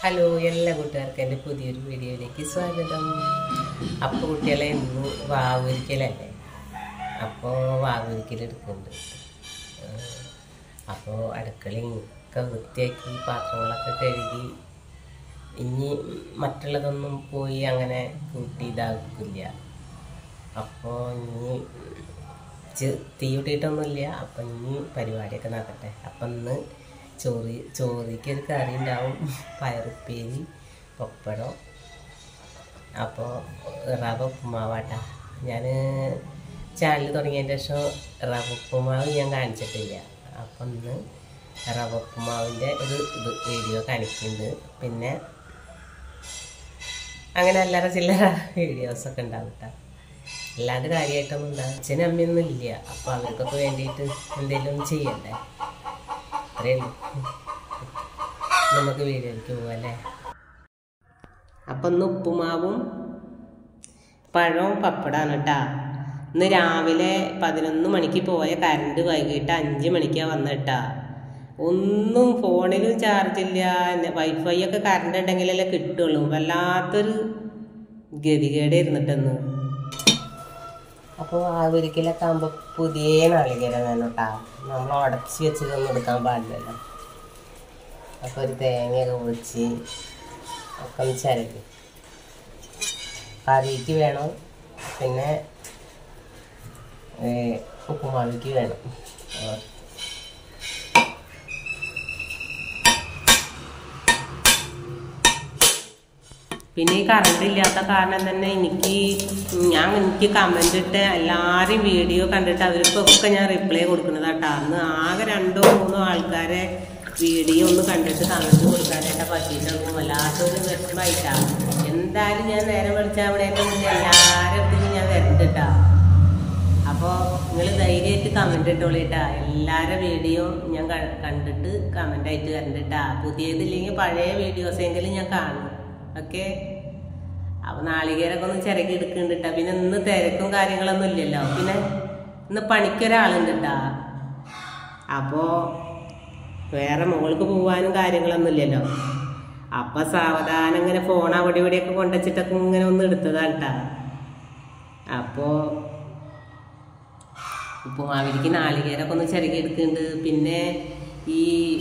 Hello എല്ലാ കൂട്ടുകാർക്കും എൻ്റെ പുതിയൊരു വീഡിയോയിലേക്ക് സ്വാഗതം അപ്പോൾ കുട്ടികളെ ഇന്ന് വാവൊരിക്കലല്ലേ അപ്പോൾ വാവൊരിക്കൽ എടുക്കുന്നുണ്ട് അപ്പോൾ അടുക്കളയും ഒക്കെ വൃത്തിയാക്കി പാത്രങ്ങളൊക്കെ കഴുകി ഇനി മറ്റുള്ളതൊന്നും പോയി അങ്ങനെ കൂട്ടി ഇതാക്കില്ല അപ്പോൾ ഇനി ചെ- തീ കൂട്ടിയിട്ടൊന്നുമില്ല അപ്പം ഇനി പരിപാടിയൊക്കെ നടക്കട്ടെ അപ്പം ഇന്ന് ചോറി ചോറിക്ക് ഒരു കറി ഉണ്ടാവും പയറുപ്പേരി പപ്പടം അപ്പോൾ റവ ഉപ്പുമാവാട്ടാ ഞാൻ ചാനൽ തുടങ്ങിയതിൻ്റെ ശേഷം റവ ഉപ്പുമാവ് ഞാൻ കാണിച്ചിട്ടില്ല അപ്പം ഇന്ന് റവ ഉപ്പുമാവിൻ്റെ ഒരു ഇത് വീഡിയോ കാണിക്കുന്നുണ്ട് പിന്നെ അങ്ങനെ അല്ലറ ചില്ലറ വീഡിയോസൊക്കെ ഉണ്ടാവും കേട്ടോ അല്ലാണ്ട് കാര്യമായിട്ടൊന്നും ഉണ്ടാവും അച്ഛനും അമ്മയൊന്നും ഇല്ല അപ്പോൾ അവർക്കൊക്കെ വേണ്ടിയിട്ട് എന്തെങ്കിലും ചെയ്യണ്ടേ അത്രേ ഉള്ളൂ നമുക്ക് വീഡിയോയ്ക്ക് പോവാം അല്ലേ അപ്പം ഇന്ന് ഉപ്പുമാവും പഴവും പപ്പടമാണ് കേട്ടാ ഇന്ന് രാവിലെ പതിനൊന്ന് മണിക്ക് പോയ കറണ്ട് വൈകിട്ട് അഞ്ച് മണിക്കാണ് വന്നിട്ടാ ഒന്നും ഫോണിലും ചാർജില്ല വൈഫൈ ഒക്കെ കറണ്ട് ഉണ്ടെങ്കിലല്ലേ കിട്ടുള്ളൂ വല്ലാത്തൊരു ഗതികേട് ഇരുന്നിട്ടെന്ന് അപ്പോൾ ആവരിക്കലൊക്കെ ആകുമ്പോൾ പുതിയ നാളികേരം വേണം കേട്ടോ നമ്മൾ ഉടച്ച് വെച്ചതൊന്നും എടുക്കാൻ പാടില്ലല്ലോ അപ്പോൾ ഒരു തേങ്ങയൊക്കെ പൊളിച്ച് ഒക്കെ ഒന്ന് ചിരകി കറിക്ക് വേണം പിന്നെ ഏ, ഉപ്പുമാവിക്ക് വേണം ആ. പിന്നെ ഈ കറണ്ട് ഇല്ലാത്ത കാരണം തന്നെ എനിക്ക് ഞാൻ എനിക്ക് കമന്റ് ഇട്ട് എല്ലാവരും വീഡിയോ കണ്ടിട്ട് അവർക്കൊക്കെ ഞാൻ റിപ്ലൈ കൊടുക്കുന്നത് കേട്ടോ അന്ന് ആകെ രണ്ടോ മൂന്നോ ആൾക്കാരെ വീഡിയോ ഒന്ന് കണ്ടിട്ട് കമന്റ് കൊടുക്കാനായിട്ട് പറ്റിയിട്ടുള്ളൂ വല്ലാത്തൊരു വിഷമമായിട്ടാ എന്തായാലും ഞാൻ നേരെ വിളിച്ചാൽ അവിടെ മുന്നേ എല്ലാവരുടെ അടുത്തും ഞാൻ വരണ്ടിട്ടാ അപ്പോൾ നിങ്ങൾ ധൈര്യമായിട്ട് കമന്റ് ഇട്ടോളിട്ടാ എല്ലാവരുടെ വീഡിയോ ഞാൻ ക- കണ്ടിട്ട് കമന്റ് ആയിട്ട് വരണ്ടിട്ടാ പുതിയതില്ലെങ്കിൽ പഴയ വീഡിയോസെങ്കിലും ഞാൻ കാണും ഓക്കെ അപ്പൊ നാളികേരൊക്കെ ഒന്ന് ചിരകി എടുക്കുന്നുണ്ട് ട്ടാ. പിന്നെ ഇന്ന് തിരക്കും കാര്യങ്ങളൊന്നും ഇല്ലല്ലോ പിന്നെ ഇന്ന് പണിക്കൊരാളുണ്ട് ട്ടാ അപ്പോ വേറെ മോൾക്ക് പോവാനും കാര്യങ്ങളൊന്നും ഇല്ലല്ലോ അപ്പൊ സാവധാനം ഇങ്ങനെ ഫോൺ അവിടെ ഇവിടെയൊക്കെ കൊണ്ടുവച്ചിട്ടൊക്കെ ഇങ്ങനെ ഒന്ന് എടുത്തതാട്ടാ അപ്പോ ഉപ്പുമാവിലേക്ക് നാളികേരൊക്കെ ഒന്ന് ചിരകി എടുക്കുന്നുണ്ട് പിന്നെ ഈ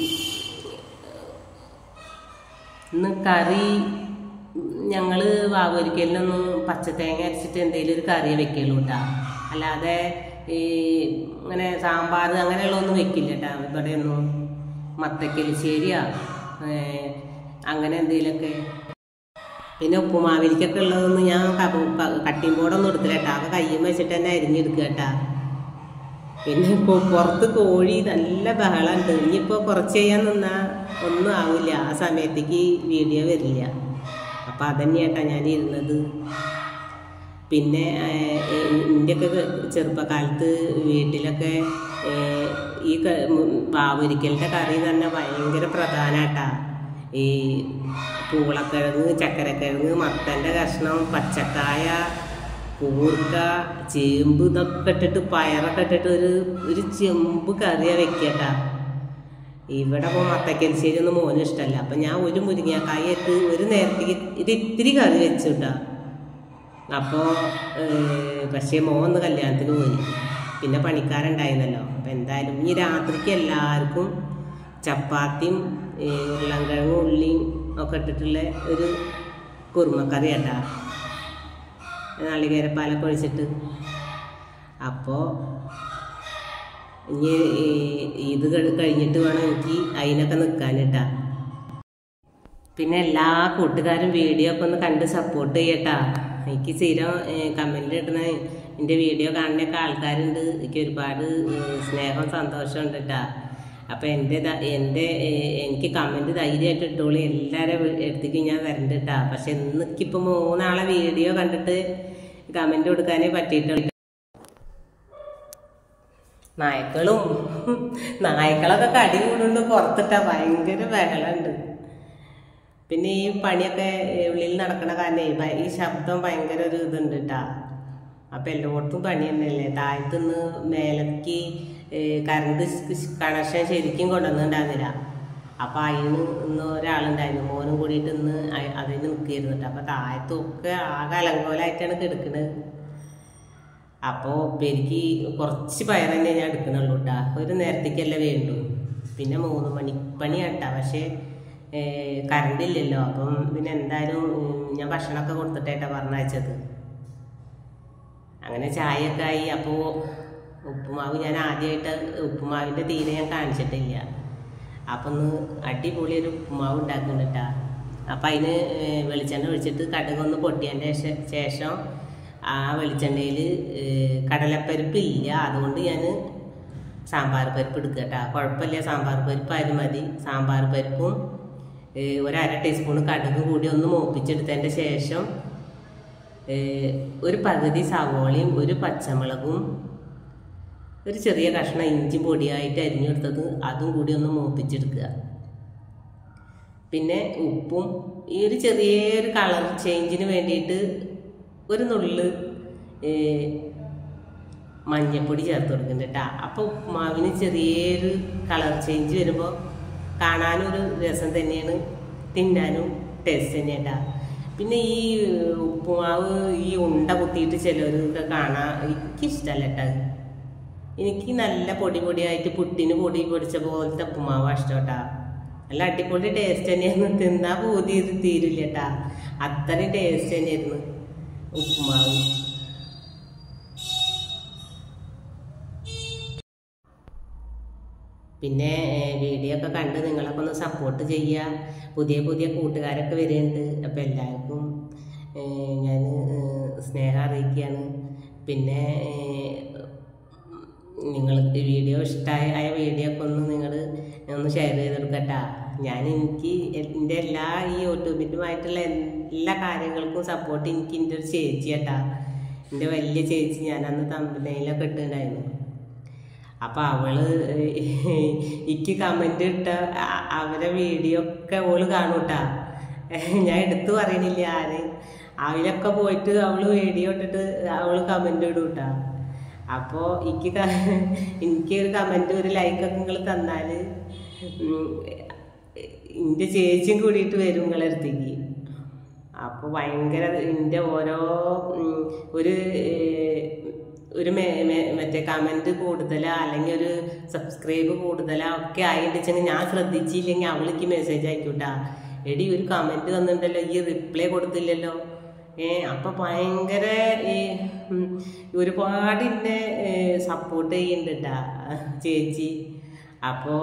ഇന്ന് കറി ഞങ്ങൾ വാവൊരിക്കലിനൊന്നും പച്ചത്തേങ്ങ അരച്ചിട്ട് എന്തെങ്കിലും ഒരു കറി വെക്കുള്ളൂ കേട്ടാ അല്ലാതെ ഈ ഇങ്ങനെ സാമ്പാർ അങ്ങനെയുള്ളതൊന്നും വെക്കില്ല കേട്ടാ ഇവിടെയൊന്നും മത്തക്കലിശ്ശേരിയാ ഏ, അങ്ങനെ എന്തെങ്കിലുമൊക്കെ പിന്നെ ഉപ്പുമാവിലേക്കൊക്കെ ഉള്ളതൊന്നും ഞാൻ കട്ടിയും ബോർഡൊന്നും എടുത്തില്ല കേട്ടാ അത് കയ്യും വെച്ചിട്ട് തന്നെ അരിഞ്ഞെടുക്കുക കേട്ടാ പിന്നെ ഇപ്പോൾ പുറത്ത് കോഴി നല്ല ബഹളമുണ്ട് ഇനിയിപ്പോൾ കുറച്ച് ചെയ്യാൻ നിന്നാൽ ഒന്നും ആവില്ല ആ സമയത്തേക്ക് വീഡിയോ വരില്ല അപ്പം അതന്നെയാട്ടാ ഞാൻ ഇരുന്നത് പിന്നെ എൻ്റെയൊക്കെ ചെറുപ്പകാലത്ത് വീട്ടിലൊക്കെ ഏഹ്, ഈ ബാവൊരിക്കലിൻ്റെ കറി തന്നെ ഭയങ്കര പ്രധാനമാട്ടാ ഈ പൂളക്കിഴങ്ങ് ചക്കരക്കിഴങ്ങ് മത്തൻ്റെ കഷ്ണം പച്ചക്കായ കൂർക്ക ചേമ്പ് ഇതൊക്കെ ഇട്ടിട്ട് പയറൊക്കെ ഇട്ടിട്ട് ഒരു ഒരു ചെമ്പ് കറിയാ വെക്കട്ടാ ഇവിടെ ഇപ്പോൾ മത്തക്കലിശ്ശേരി ഒന്നും മോനും ഇഷ്ടമല്ല അപ്പം ഞാൻ ഒരു മുരിങ്ങക്കായ ഇട്ട് ഒരു നേരത്തേക്ക് ഇത് ഇത്തിരി കറി വെച്ചു കേട്ടാ അപ്പോൾ പക്ഷേ മോൻ ഒന്ന് കല്യാണത്തിന് പോയി പിന്നെ പണിക്കാരുണ്ടായിരുന്നല്ലോ അപ്പം എന്തായാലും ഇനി രാത്രിക്ക് എല്ലാവർക്കും ചപ്പാത്തിയും ഏ, ഉരുളൻകിഴങ്ങും ഉള്ളിയും ഒക്കെ ഇട്ടിട്ടുള്ള ഒരു കുറുമക്കറി കേട്ടാ നാളികേരപ്പാലൊക്കെ ഒഴിച്ചിട്ട് അപ്പോൾ ഇനി ഈ- ഇത് കഴി- കഴിഞ്ഞിട്ട് വേണം എനിക്ക് അതിനൊക്കെ നിൽക്കാനിട്ടാ പിന്നെ എല്ലാ കൂട്ടുകാരും വീഡിയോ ഒക്കെ ഒന്ന് കണ്ട് സപ്പോർട്ട് ചെയ്യട്ടാ എനിക്ക് സ്ഥിരം കമൻറ്റ് ഇടുന്ന എൻ്റെ വീഡിയോ കാണുന്നൊക്കെ ആൾക്കാരുണ്ട് എനിക്ക് ഒരുപാട് ഏഹ്, സ്നേഹം സന്തോഷമുണ്ട് കേട്ടാ അപ്പം എൻ്റെ ദ- എൻ്റെ ഏഹ്, എനിക്ക് കമൻറ്റ് ധൈര്യമായിട്ട് ഇട്ടോളി എല്ലാവരും അടുത്തേക്ക് ഞാൻ വരണ്ട കേട്ടാ പക്ഷെ ഇന്നിക്കിപ്പോൾ മൂന്നാളെ വീഡിയോ കണ്ടിട്ട് കമൻറ്റ് കൊടുക്കാനേ പറ്റിയിട്ടുള്ളൂ നായ്ക്കളും നായ്ക്കളൊക്കെ കടി കൂടുണ്ട് പുറത്തിട്ടാ ഭയങ്കര ബഹളമുണ്ട് പിന്നെ ഈ പണിയൊക്കെ ഉള്ളിൽ നടക്കണ കാരണേ ഭയ- ഈ ശബ്ദം ഭയങ്കര ഒരു ഇതുണ്ട് കേട്ടാ അപ്പം എല്ലായിടത്തും പണി തന്നെയല്ലേ താഴത്തുനിന്ന് മേലേക്ക് കറണ്ട് കണക്ഷൻ ശരിക്കും കൊണ്ടുവന്നിട്ടുണ്ടായിരുന്നില്ല അപ്പം അതിന് ഇന്ന് ഒരാളുണ്ടായിരുന്നു മോനും കൂടിയിട്ട് ഇന്ന് അയ- അതിന് നിൽക്കുകയായിരുന്നു കേട്ടോ അപ്പം താഴത്തൊക്കെ ആകെ അലങ്കോലമായിട്ടാണ് കിടക്കുന്നത് അപ്പോൾ ഉപ്പേരിക്ക് കുറച്ച് പയർ തന്നെ ഞാൻ എടുക്കണുള്ളൂ കേട്ടോ ഒരു നേരത്തേക്കല്ലേ വേണ്ടു പിന്നെ മൂന്ന് മണിപ്പണി കേട്ടാ പക്ഷേ കറണ്ട് ഇല്ലല്ലോ അപ്പം പിന്നെ എന്തായാലും ഉം, ഞാൻ ഭക്ഷണമൊക്കെ കൊടുത്തിട്ടേട്ടാ പറഞ്ഞയച്ചത് അങ്ങനെ ചായയൊക്കെ ആയി അപ്പോൾ ഉപ്പുമാവ് ഞാൻ ആദ്യമായിട്ട് ഉപ്പുമാവിൻ്റെ തീരെ ഞാൻ കാണിച്ചിട്ടില്ല അപ്പം ഒന്ന് അടിപൊളി ഒരു ഉപ്പുമാവ് ഉണ്ടാക്കുന്നുണ്ടാ അപ്പം അതിന് ഏഹ്, വെളിച്ചെണ്ണ ഒഴിച്ചിട്ട് കടുകൊന്ന് പൊട്ടിയതിൻ്റെ ശേ- ശേഷം ആ വെളിച്ചെണ്ണയിൽ കടലപ്പരിപ്പ് ഇല്ല അതുകൊണ്ട് ഞാൻ സാമ്പാർ പരിപ്പ് എടുക്കുക കേട്ടോ കുഴപ്പമില്ല സാമ്പാർ പരിപ്പായാലും മതി സാമ്പാർ പരിപ്പും ഏഹ്, ഒരു അര ടീസ്പൂൺ കടുക് കൂടി ഒന്ന് മൂപ്പിച്ചെടുത്തതിൻ്റെ ശേഷം ഏഹ്, ഒരു പകുതി സവോളയും ഒരു പച്ചമുളകും ഒരു ചെറിയ കഷ്ണം ഇഞ്ചി പൊടിയായിട്ട് അരിഞ്ഞെടുത്തത് അതും കൂടി ഒന്ന് മൂപ്പിച്ചെടുക്കുക പിന്നെ ഉപ്പും ഈ ഒരു ചെറിയൊരു കളർ ചേഞ്ചിന് വേണ്ടിയിട്ട് ഒരു നുള്ള് ഏഹ്, മഞ്ഞപ്പൊടി ചേർത്ത് കൊടുക്കുന്നുണ്ട് കേട്ടോ അപ്പോൾ ഉപ്പുമാവിന് ചെറിയൊരു കളർ ചേഞ്ച് വരുമ്പോൾ കാണാനും ഒരു രസം തന്നെയാണ് തിന്നാനും ടേസ്റ്റ് തന്നെയാട്ടാ പിന്നെ ഈ ഉപ്പുമാവ് ഈ ഉണ്ട കുത്തിയിട്ട് ചിലരൊക്കെ കാണാൻ എനിക്കിഷ്ടമല്ല കേട്ടോ എനിക്ക് നല്ല പൊടി പൊടിയായിട്ട് പുട്ടിന് പൊടി പൊടിച്ച പോലത്തെ ഉപ്പുമാവ് ഇഷ്ടം കേട്ടാ നല്ല അടിപൊളി ടേസ്റ്റ് തന്നെയായിരുന്നു തിന്നാ പൂതി ഇത് തീരില്ല കേട്ടാ അത്രയും ടേസ്റ്റ് തന്നെയായിരുന്നു ഉപ്പുമാവ് പിന്നെ ഏഹ്, വീഡിയോ ഒക്കെ കണ്ട് നിങ്ങളൊക്കെ ഒന്ന് സപ്പോർട്ട് ചെയ്യുക പുതിയ പുതിയ കൂട്ടുകാരൊക്കെ വരുന്നുണ്ട് അപ്പം എല്ലാവർക്കും ഏഹ്, ഞാൻ ഏഹ്, സ്നേഹം അറിയിക്കുകയാണ് പിന്നെ ഏഹ്, നിങ്ങൾക്ക് വീഡിയോ ഇഷ്ടമായ ആയ വീഡിയോ ഒക്കെ ഒന്ന് നിങ്ങൾ ഒന്ന് ഷെയർ ചെയ്തെടുക്കട്ടാ ഞാൻ എനിക്ക് എൻ്റെ എല്ലാ ഈ യൂട്യൂബിൻ്റെമായിട്ടുള്ള എല്ലാ കാര്യങ്ങൾക്കും സപ്പോർട്ട് എനിക്ക് എൻ്റെ ഒരു ചേച്ചി കേട്ടാ എൻ്റെ വലിയ ചേച്ചി ഞാൻ അന്ന് തമ്പനയിലൊക്കെ ഇട്ടിട്ടുണ്ടായിരുന്നു അപ്പൊ അവള് എനിക്ക് കമന്റ് ഇട്ട അ- അവരെ വീഡിയോ ഒക്കെ അവള് കാണൂട്ടാ ഞാൻ എടുത്തു പറയണില്ല ആര് അവരൊക്കെ പോയിട്ട് അവള് വീഡിയോ ഇട്ടിട്ട് അവള് കമന്റ് ഇടൂട്ടാ അപ്പോ എനിക്ക് ക- എനിക്ക് ഒരു കമന്റ് ഒരു ലൈക്കൊക്കെ നിങ്ങൾ തന്നാല് ഉം, എന്റെ ചേച്ചിയും കൂടിയിട്ട് വരും നിങ്ങളെ അടുത്തേക്ക് അപ്പോൾ ഭയങ്കര എൻ്റെ ഓരോ ഉം, ഒരു ഏഹ്, ഒരു മെ- മെ- മറ്റേ കമന്റ് കൂടുതലാ അല്ലെങ്കിൽ ഒരു സബ്സ്ക്രൈബ് കൂടുതലാ ഒക്കെ ആയിട്ടുണ്ടെങ്കിൽ ഞാൻ ശ്രദ്ധിച്ചില്ലെങ്കിൽ അവൾക്ക് മെസ്സേജ് അയക്കൂട്ടാ എടി ഒരു കമന്റ് വന്നിട്ടുണ്ടല്ലോ ഈ റിപ്ലൈ കൊടുത്തില്ലല്ലോ ഏ അപ്പൊ ഭയങ്കര ഈ ഉം, ഒരുപാട് എന്നെ സപ്പോർട്ട് ചെയ്യുന്നുണ്ടാ ചേച്ചി അപ്പോ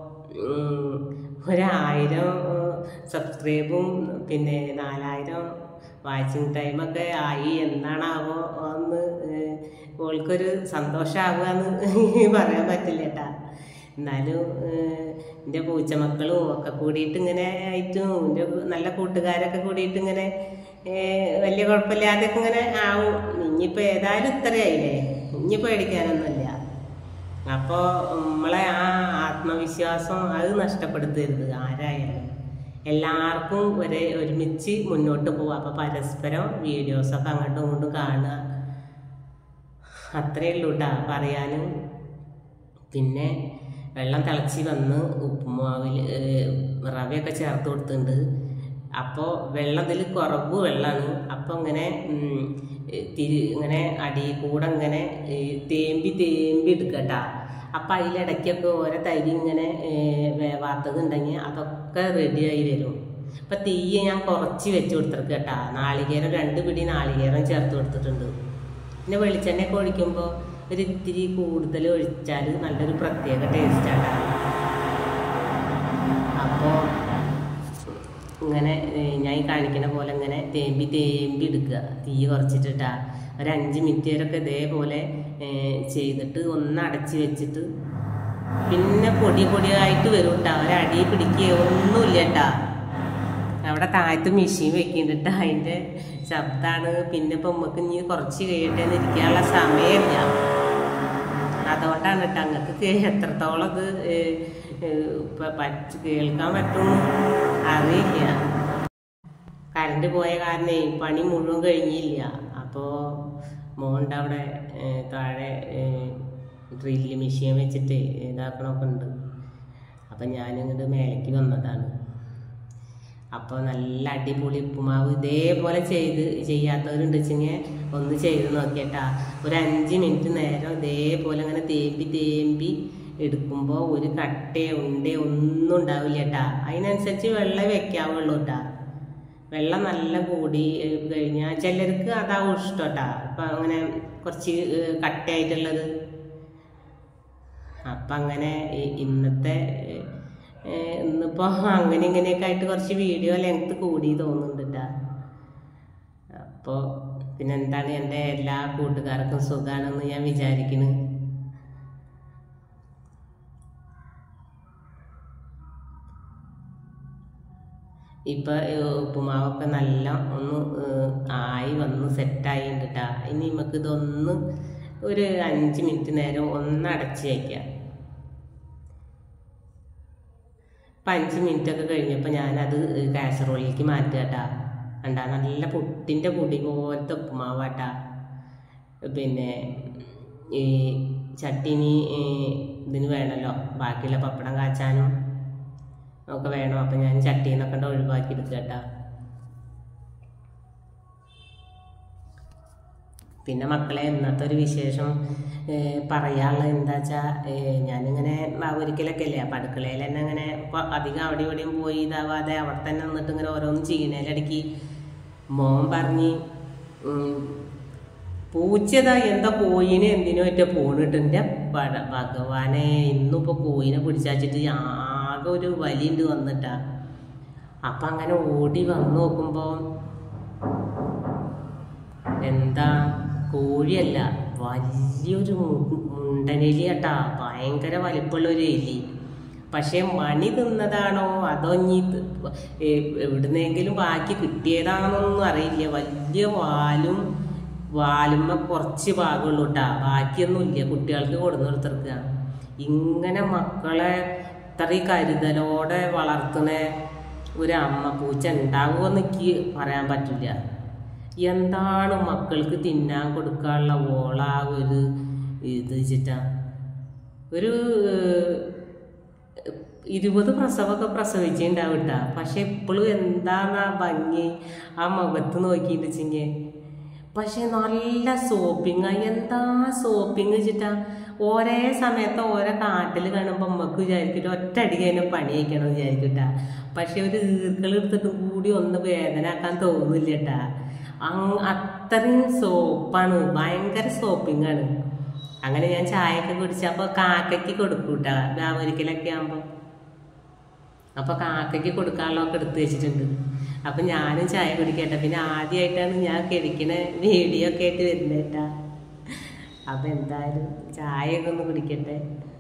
ഉം, ഒരായിരം സബ്സ്ക്രൈബും പിന്നെ നാലായിരം വാച്ചിങ് ടൈമൊക്കെ ആയി എന്നാണാവോ ഒന്ന് ഏഹ്, ഓൾക്കൊരു സന്തോഷമാവുക എന്ന് പറയാൻ പറ്റില്ല കേട്ടാ എന്നാലും ഏഹ്, എൻ്റെ പൂച്ചമക്കളും ഒക്കെ കൂടിയിട്ട് ഇങ്ങനെ ആയിട്ടും എൻ്റെ നല്ല കൂട്ടുകാരൊക്കെ കൂടിയിട്ട് ഇങ്ങനെ ഏഹ്, വലിയ കുഴപ്പമില്ലാതെയൊക്കെ ഇങ്ങനെ ആവും ഇനിയിപ്പോൾ ഏതായാലും ഇത്രയായില്ലേ ഇനി പേടിക്കാനൊന്നുമില്ല അപ്പോൾ നമ്മളെ ആ ആത്മവിശ്വാസം അത് നഷ്ടപ്പെടുത്തരുത് ആരായാലും എല്ലാവർക്കും ഒരേ ഒരുമിച്ച് മുന്നോട്ട് പോവാം അപ്പോൾ പരസ്പരം വീഡിയോസൊക്കെ അങ്ങോട്ടും ഇങ്ങോട്ടും കാണുക അത്രയേ ഉള്ളൂ കേട്ടോ പറയാനും പിന്നെ വെള്ളം തിളച്ച് വന്ന് ഉപ്പുമാവിൽ റവയൊക്കെ ചേർത്ത് കൊടുത്തിട്ടുണ്ട് അപ്പോൾ വെള്ളത്തിൽ കുറവ് വെള്ളമാണ് അപ്പോൾ ഇങ്ങനെ ഉം, തിരി ഇങ്ങനെ അടി കൂടെ ഇങ്ങനെ ഏ, തേമ്പി തേമ്പി എടുക്കട്ടാ അപ്പം അതിലിടയ്ക്കൊക്കെ ഓരോ തരി ഇങ്ങനെ ഏ, വേവാത്തതുണ്ടെങ്കിൽ അതൊക്കെ റെഡിയായി വരും അപ്പം തീയെ ഞാൻ കുറച്ച് വെച്ച് കൊടുത്തിருக்கு കേട്ടാ നാളികേരം രണ്ട് പിടി നാളികേരം ചേർത്ത് കൊടുത്തിട്ടുണ്ട് പിന്നെ വെളിച്ചെണ്ണയൊക്കെ ഒഴിക്കുമ്പോൾ ഒരു ഇത്തിരി കൂടുതൽ ഒഴിച്ചാൽ നല്ലൊരു പ്രത്യേക ടേസ്റ്റാണ് അപ്പോൾ ഇങ്ങനെ ഏ, ഞാൻ ഈ കാണിക്കുന്ന പോലെ ഇങ്ങനെ തേമ്പി തേമ്പി എടുക്കുക തീ കുറച്ചിട്ടിട്ടാ ഒരു അഞ്ച് മിനിറ്റ് വരെയൊക്കെ ഇതേപോലെ ഏ, ചെയ്തിട്ട് ഒന്ന് അടച്ച് വെച്ചിട്ട് പിന്നെ പൊടി പൊടിയായിട്ട് വരും കേട്ടോ ഒരടി പിടിക്കുകയോ ഒന്നുമില്ല കേട്ടാ അവിടെ താഴത്ത് മെഷീൻ വെക്കുന്നുണ്ട് അതിന്റെ ശബ്ദമാണ് പിന്നെ ഇപ്പൊ നമുക്ക് ഇനി കുറച്ച് കഴിയട്ടെ എന്ന് ഇരിക്കാനുള്ള സമയമില്ല അതുകൊണ്ടാണ് കേട്ടോ അങ്ങക്ക് എത്രത്തോളം ഇത് ഏഹ്, ഏഹ്, ഇപ്പൊ പറ്റ കേൾക്കാൻ പറ്റുമെന്ന് അറിയില്ല കറണ്ട് പോയ കാരണേ പണി മുഴുവൻ കഴിഞ്ഞില്ല അപ്പോൾ മോൻ്റെ അവിടെ ഏഹ്, താഴെ ഡ്രില്ല് മെഷീൻ വെച്ചിട്ട് ഇതാക്കണമൊക്കെ ഉണ്ട് അപ്പം അപ്പം ഞാനിങ്ങോട്ട് മേലേക്ക് വന്നതാണ് അപ്പോൾ നല്ല അടിപൊളി ഉപ്പുമാവ് ഇതേപോലെ ചെയ്ത് ചെയ്യാത്തവരുണ്ട് വെച്ചെങ്കിൽ ഒന്ന് ചെയ്ത് നോക്കിയട്ടാ ഒരു അഞ്ച് മിനിറ്റ് നേരം ഇതേപോലെ അങ്ങനെ തേമ്പി തേമ്പി എടുക്കുമ്പോൾ ഒരു കട്ടയോ ഉണ്ടയോ ഒന്നും ഉണ്ടാവില്ല കേട്ടാ അതിനനുസരിച്ച് വെള്ളം വെക്കാവുള്ളൂ കേട്ടാ വെള്ളം നല്ല കൂടി ഏഹ്, കഴിഞ്ഞാൽ ചിലർക്ക് അതാവും ഇഷ്ടം കേട്ടാ ഇപ്പം അങ്ങനെ കുറച്ച് ഏഹ്, കട്ടയായിട്ടുള്ളത് അപ്പം അങ്ങനെ ഈ- ഇന്നത്തെ ഏഹ്, ഇന്നിപ്പോൾ അങ്ങനെ ഇങ്ങനെയൊക്കെ ആയിട്ട് കുറച്ച് വീഡിയോ ലെങ്ത് കൂടി തോന്നുന്നുണ്ട് കേട്ടാ അപ്പോൾ പിന്നെ എന്താണ് എൻ്റെ എല്ലാ കൂട്ടുകാർക്കും സുഖമാണെന്ന് ഞാൻ വിചാരിക്കുന്നു ഇപ്പം ഉപ്പുമാവൊക്കെ നല്ല ഒന്ന് ഏഹ്, ആയി വന്ന് സെറ്റായി കേട്ടാ ഇനി നമുക്ക് ഇതൊന്ന് ഒരു അഞ്ച് മിനിറ്റ് നേരം ഒന്ന് അടച്ച് വയ്ക്കാം ഇപ്പം അഞ്ച് മിനിറ്റ് ഒക്കെ കഴിഞ്ഞപ്പോൾ ഞാനത് കാസറോളിലേക്ക് മാറ്റുക കേട്ടാ കണ്ടാ നല്ല പുട്ടിൻ്റെ പൊടി പോലത്തെ ഉപ്പുമാവാട്ടാ പിന്നെ ഈ ചട്ടിനി ഈ ഇതിന് വേണമല്ലോ ബാക്കിയുള്ള പപ്പടം കാച്ചാനും ഒക്കെ വേണം അപ്പം ഞാൻ ചട്ടിയിൽ നിന്നൊക്കെ ഉണ്ട് ഒഴിവാക്കി എടുക്കുക കേട്ടാ പിന്നെ മക്കളെ ഇന്നത്തെ ഒരു വിശേഷം ഏഹ് പറയാനുള്ളത് എന്താ വെച്ചാൽ ഞാനിങ്ങനെ ഒരിക്കലൊക്കെ അല്ലേ അപ്പം അടുക്കളയിൽ തന്നെ അങ്ങനെ ഇപ്പം അധികം അവിടെ ഇവിടെയും പോയി ഇതാവാതെ അവിടെ തന്നെ നിന്നിട്ട് ഇങ്ങനെ ഓരോന്ന് ചെയ്യണേലിടയ്ക്ക് മോൻ പറഞ്ഞ് ഉം, പൂച്ചതാ എന്താ കോയിനെ എന്തിനോ ഒറ്റ പോണിട്ട് എൻ്റെ പട- ഭഗവാനെ ഇന്നിപ്പോൾ കോയിനെ പിടിച്ചാച്ചിട്ട് ആകെ ഒരു വലിയുണ്ട് വന്നിട്ടാ അപ്പം അങ്ങനെ ഓടി വന്ന് നോക്കുമ്പോൾ എന്താ കോഴിയല്ല വലിയൊരു മു- മുണ്ടനെലി കേട്ടാ ഭയങ്കര വലിപ്പമുള്ള ഒരു എലി പക്ഷേ മണി തിന്നതാണോ അതോ ഇനി ഇത് ഏ- എവിടുന്നെങ്കിലും ബാക്കി കിട്ടിയതാണോന്നൊന്നും അറിയില്ല വലിയ വാലും വാലുമ്മ കുറച്ച് ഭാഗമുള്ളൂ കേട്ടാ ബാക്കിയൊന്നും ഇല്ല കുട്ടികൾക്ക് കൊടുന്നു കൊടുത്തിരിക്കുക ഇങ്ങനെ മക്കളെ ഇത്രയും കരുതലോടെ വളർത്തുന്ന ഒരു അമ്മ പൂച്ച ഉണ്ടാകുമെന്ന് എനിക്ക് പറയാൻ പറ്റില്ല എന്താണ് മക്കൾക്ക് തിന്നാൻ കൊടുക്കാനുള്ള ഓള ഒരു ഇത് വെച്ചിട്ടാ ഒരു ഏഹ്, ഇരുപത് പ്രസവമൊക്കെ പ്രസവിച്ചിട്ടുണ്ടാവും കേട്ടാ പക്ഷെ ഇപ്പോഴും എന്താന്നാ ഭംഗി ആ മുഖത്ത് നോക്കിയിട്ട് വെച്ചിങ്ങ പക്ഷെ നല്ല സോപ്പിങ് എന്താ സോപ്പിങ് വെച്ചിട്ടാ ഒരേ സമയത്ത് ഓരോ കാട്ടിൽ കാണുമ്പോൾ നമുക്ക് വിചാരിക്കിട്ട് ഒറ്റ അടിക്ക് അതിനെ പണി വയ്ക്കണം വിചാരിക്കട്ടാ പക്ഷെ ഒരു ഈർക്കൾ എടുത്തിട്ടും കൂടി ഒന്ന് വേദനാക്കാൻ തോന്നില്ല കേട്ടാ അങ് അത്രയും സോപ്പാണ് ഭയങ്കര സോപ്പിംഗ് ആണ് അങ്ങനെ ഞാൻ ചായയൊക്കെ കുടിച്ചപ്പോൾ കാക്കയ്ക്ക് കൊടുക്കൂട്ടാ വ്യാപാരിക്കലൊക്കെ ആകുമ്പോൾ അപ്പോൾ കാക്കയ്ക്ക് കൊടുക്കാനുള്ളതൊക്കെ എടുത്ത് വെച്ചിട്ടുണ്ട് അപ്പം ഞാനും ചായ കുടിക്കട്ടെ പിന്നെ ആദ്യമായിട്ടാണ് ഞാൻ കഴിക്കണ വീഡിയോ ഒക്കെ ആയിട്ട് വരുന്നേട്ടാ അപ്പം എന്തായാലും ചായയൊക്കെ ഒന്ന് കുടിക്കട്ടെ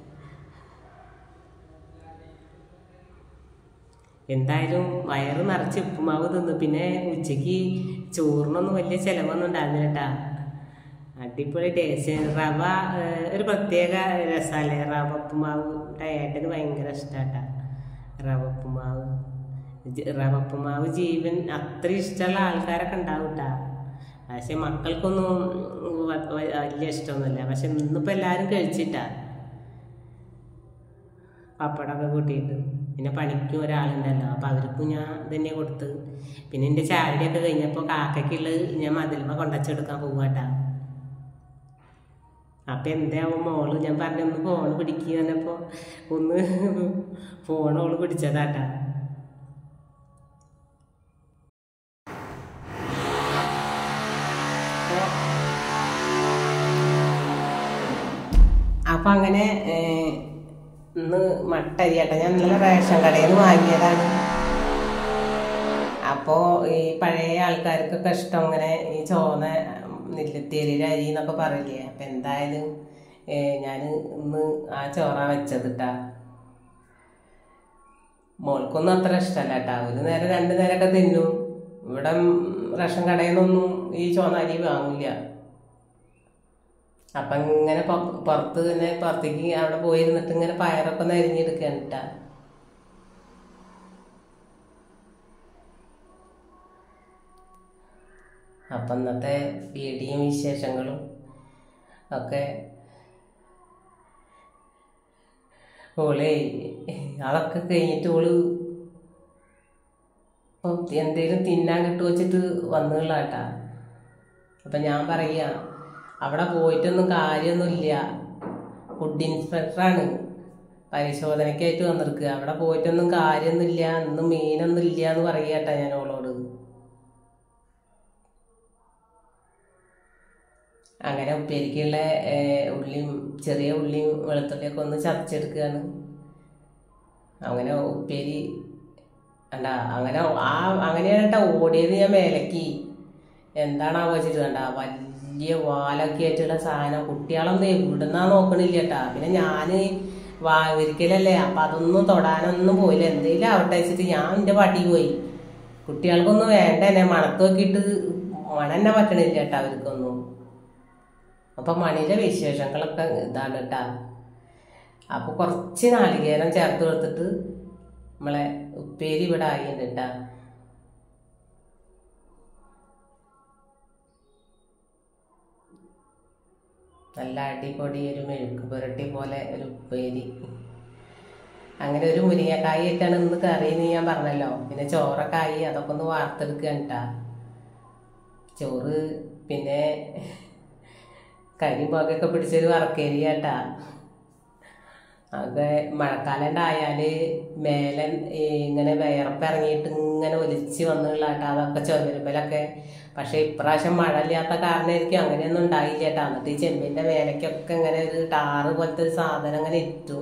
എന്തായാലും വയറ് നിറച്ച് ഉപ്പുമാവ് തിന്നു പിന്നെ ഉച്ചയ്ക്ക് ചോറിനൊന്നും വലിയ ചിലവൊന്നും ഉണ്ടായിരുന്നില്ല കേട്ടാ അടിപൊളി ടേസ്റ്റ് റവ ഏഹ്, ഒരു പ്രത്യേക രസമല്ലേ റവ ഉപ്പുമാവ് ഏട്ടന് ഭയങ്കര ഇഷ്ടാട്ടാ റവ ഉപ്പുമാവ് ജ- റവ ഉപ്പുമാവ് ജീവൻ അത്ര ഇഷ്ടമുള്ള ആൾക്കാരൊക്കെ ഉണ്ടാവും കേട്ടാ പക്ഷെ മക്കൾക്കൊന്നും വ- വ- വലിയ ഇഷ്ടമൊന്നുമില്ല പക്ഷെ ഇന്നിപ്പോൾ എല്ലാവരും കഴിച്ചിട്ടാ പപ്പടമൊക്കെ കൂട്ടിയിട്ട് പിന്നെ പണിക്കും ഒരാളുണ്ടല്ലോ അപ്പം അവർക്കും ഞാൻ ഇതന്നെ കൊടുത്ത് പിന്നെ എൻ്റെ ചായടിയൊക്കെ കഴിഞ്ഞപ്പോൾ കാക്കയ്ക്കുള്ളത് ഞാൻ മതിലുമ്മ കൊണ്ടച്ചെടുക്കാൻ പോവാട്ടാ അപ്പം എന്താവും മോള് ഞാൻ പറഞ്ഞു ഒന്ന് ഫോൺ പിടിക്കുക പറഞ്ഞപ്പോൾ ഒന്ന് ഫോൺ ഓള് പിടിച്ചതാട്ടാ അപ്പം അങ്ങനെ ഏഹ്, ഇന്ന് മട്ട അരിയാട്ടെ ഞാൻ ഇന്നലെ റേഷൻ കടയിൽ നിന്ന് വാങ്ങിയതാണ് അപ്പോൾ ഈ പഴയ ആൾക്കാർക്കൊക്കെ ഇഷ്ടം ഇങ്ങനെ ഈ ചോന്ന നെല്ലുത്തേരിയുടെ അരി എന്നൊക്കെ പറയില്ലേ അപ്പം എന്തായാലും ഞാൻ ഇന്ന് ആ ചോറ വെച്ചത് കേട്ടാ മോൾക്കൊന്നും അത്ര ഇഷ്ടമല്ല കേട്ടാ ഒരു നേരം രണ്ട് നേരമൊക്കെ തിന്നും ഇവിടെ റേഷൻ കടയിൽ നിന്നൊന്നും ഈ ചോന്ന അരി വാങ്ങില്ല അപ്പം ഇങ്ങനെ പൊ- പുറത്ത് തന്നെ പുറത്തേക്ക് അവിടെ പോയിരുന്നിട്ട് ഇങ്ങനെ പയറൊക്കെ ഒന്ന് അരിഞ്ഞെടുക്കാൻ കേട്ടാ അപ്പം ഇന്നത്തെ വീഡിയോയും വിശേഷങ്ങളും ഒക്കെ ഓളേ അതൊക്കെ കഴിഞ്ഞിട്ട് ഓള് ഇപ്പം എന്തേലും തിന്നാൻ കിട്ടു വെച്ചിട്ട് വന്നുള്ള കേട്ടാ അപ്പം ഞാൻ പറയാ അവിടെ പോയിട്ടൊന്നും കാര്യമൊന്നുമില്ല ഫുഡ് ഇൻസ്പെക്ടറാണ് പരിശോധനയ്ക്കായിട്ട് വന്നിരിക്കുക അവിടെ പോയിട്ടൊന്നും കാര്യമൊന്നുമില്ല ഇന്ന് മീനൊന്നും ഇല്ല എന്ന് പറയാട്ടാ ഞാൻ ഓളോട് അങ്ങനെ ഉപ്പേരിക്കുള്ള ഏഹ്, ഉള്ളിയും ചെറിയ ഉള്ളിയും വെളുത്തുള്ളിയൊക്കെ ഒന്ന് ചതച്ചെടുക്കുകയാണ് അങ്ങനെ ഉപ്പേരി കണ്ട അങ്ങനെ ആ അങ്ങനെയാണ് കേട്ടോ ഓടിയത് ഞാൻ മേലക്ക് എന്താണാവോ വെച്ചിട്ട് കണ്ട വലിയ വാലൊക്കെ ആയിട്ടുള്ള സാധനം കുട്ടികളൊന്നും എവിടുന്നാ നോക്കണില്ല കേട്ടാ പിന്നെ ഞാന് വാവരിക്കലല്ലേ അപ്പൊ അതൊന്നും തൊടാനൊന്നും പോയില്ല എന്തെങ്കിലും ആവട്ടെ വെച്ചിട്ട് ഞാൻ എന്റെ പാട്ടി പോയി കുട്ടികൾക്കൊന്നും വേണ്ട എന്നെ മണത്ത് നോക്കിയിട്ട് മണെന്നെ പറ്റണില്ല കേട്ടാ അവർക്കൊന്നും അപ്പൊ മണിയുടെ വിശേഷങ്ങളൊക്കെ ഇതാണ് കേട്ടാ അപ്പൊ കുറച്ച് നാളികേരം ചേർത്ത് കൊടുത്തിട്ട് നമ്മളെ ഉപ്പേരി ഇവിടെ ആയിട്ടുണ്ട് കേട്ടാ നല്ല അടിപൊളി ഒരു മെഴുക്ക് പുരട്ടി പോലെ ഒരു ഉപ്പേരി അങ്ങനെ ഒരു മുരിങ്ങക്കായി ആയിട്ടാണ് ഇന്ന് കറി എന്ന് ഞാൻ പറഞ്ഞല്ലോ പിന്നെ ചോറൊക്കെ ആയി അതൊക്കെ ഒന്ന് വാർത്തെടുക്കുക കേട്ടാ ചോറ് പിന്നെ കരിയും പുകയൊക്കെ പിടിച്ചൊരു വറക്കേരി കേട്ടാ അത് മഴക്കാലം ഉണ്ടായാല് മേലെ ഈ ഇങ്ങനെ വിയർപ്പിറങ്ങിയിട്ട് ഇങ്ങനെ ഒലിച്ച് വന്നുള്ള കേട്ടാ അതൊക്കെ ചുവരുമ്പലൊക്കെ പക്ഷെ ഇപ്രാവശ്യം മഴ ഇല്ലാത്ത കാരണമായിരിക്കും അങ്ങനെയൊന്നും ഉണ്ടായില്ല കേട്ടാ എന്നിട്ട് ഈ ചെമ്പിന്റെ മേലേക്കൊക്കെ ഇങ്ങനെ ഒരു ടാറ് പോലത്തെ ഒരു സാധനം ഇങ്ങനെ ഇട്ടു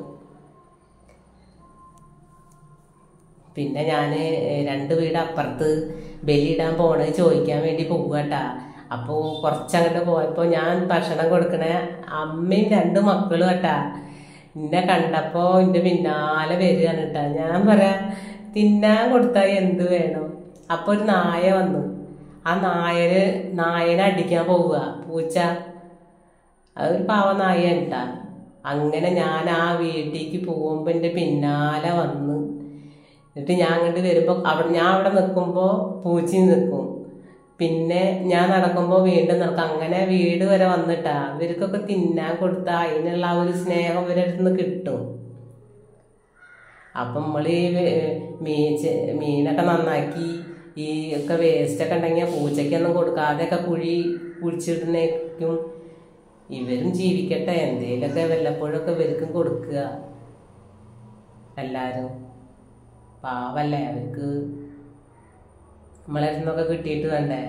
പിന്നെ ഞാൻ രണ്ട് വീട് അപ്പുറത്ത് ബലിയിടാൻ പോണത് ചോദിക്കാൻ വേണ്ടി പോവുകട്ടാ അപ്പോൾ കുറച്ചങ്ങോട്ട് പോയപ്പോൾ ഞാൻ ഭക്ഷണം കൊടുക്കണ അമ്മയും രണ്ട് മക്കളും കേട്ടാ എന്നെ കണ്ടപ്പോൾ എൻ്റെ പിന്നാലെ വരികയാണ് കേട്ടാ ഞാൻ പറയാ തിന്നാൻ കൊടുത്താൽ എന്ത് വേണം അപ്പോൾ ഒരു നായ വന്നു ആ നായര് നായനെ അടിക്കാൻ പോവുക പൂച്ച അതൊരു പാവ നായ കേട്ടാ അങ്ങനെ ഞാൻ ആ വീട്ടിലേക്ക് പോകുമ്പോൾ എൻ്റെ പിന്നാലെ വന്ന് എന്നിട്ട് ഞാൻ അങ്ങോട്ട് വരുമ്പോൾ അവിടെ ഞാൻ അവിടെ നിൽക്കുമ്പോൾ പൂച്ചി നിൽക്കും പിന്നെ ഞാൻ നടക്കുമ്പോൾ വീണ്ടും നടക്കും അങ്ങനെ വീട് വരെ വന്നിട്ടാ ഇവർക്കൊക്കെ തിന്നാൻ കൊടുത്താൽ അതിനുള്ള ആ ഒരു സ്നേഹം ഇവരുടെ അടുത്ത് നിന്ന് കിട്ടും അപ്പം നമ്മൾ ഈ വേ- മീൻ ചെ- മീനൊക്കെ നന്നാക്കി ഈ ഒക്കെ വേസ്റ്റൊക്കെ ഉണ്ടെങ്കിൽ പൂച്ചയ്ക്കൊന്നും കൊടുക്കാതെയൊക്കെ കുഴി കുഴിച്ചിടുന്നേക്കും ഇവരും ജീവിക്കട്ടെ എന്തേലൊക്കെ വല്ലപ്പോഴൊക്കെ ഇവർക്കും കൊടുക്കുക എല്ലാവരും പാവല്ലേ അവർക്ക് നമ്മളെ നിന്നൊക്കെ കിട്ടിയിട്ട് വേണ്ടേ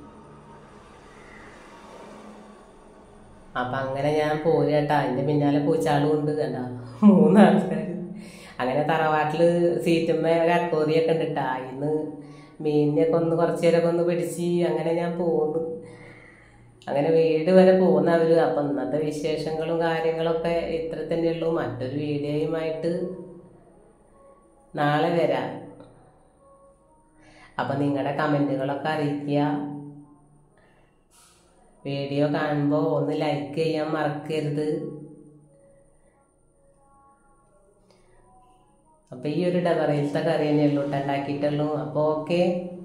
അപ്പൊ അങ്ങനെ ഞാൻ പോയി കേട്ടാ അതിന്റെ പിന്നാലെ പൂച്ചാളും ഉണ്ട് കണ്ട മൂന്നാൾക്കാർ അങ്ങനെ തറവാട്ടില് സീറ്റുമ്മ ഒരു അക്കോറിയൊക്കെ ഉണ്ട് കേട്ടാ ഇന്ന് മീനിനെയൊക്കെ ഒന്ന് കുറച്ചു നേരമൊക്കെ ഒന്ന് പിടിച്ച് അങ്ങനെ ഞാൻ പോന്നു അങ്ങനെ വീട് വരെ പോകുന്നവര് അപ്പൊ ഇന്നത്തെ വിശേഷങ്ങളും കാര്യങ്ങളൊക്കെ ഇത്ര തന്നെയുള്ളൂ മറ്റൊരു വീഡിയോയുമായിട്ട് നാളെ വരാം അപ്പം നിങ്ങളുടെ കമൻറ്റുകളൊക്കെ അറിയിക്കുക വീഡിയോ കാണുമ്പോൾ ഒന്ന് ലൈക്ക് ചെയ്യാൻ മറക്കരുത് അപ്പം ഈ ഒരു ഡബറയിലത്തെ കറി തന്നെയുള്ളൂ ഉണ്ടാക്കിയിട്ടുള്ളൂ അപ്പോൾ ഓക്കെ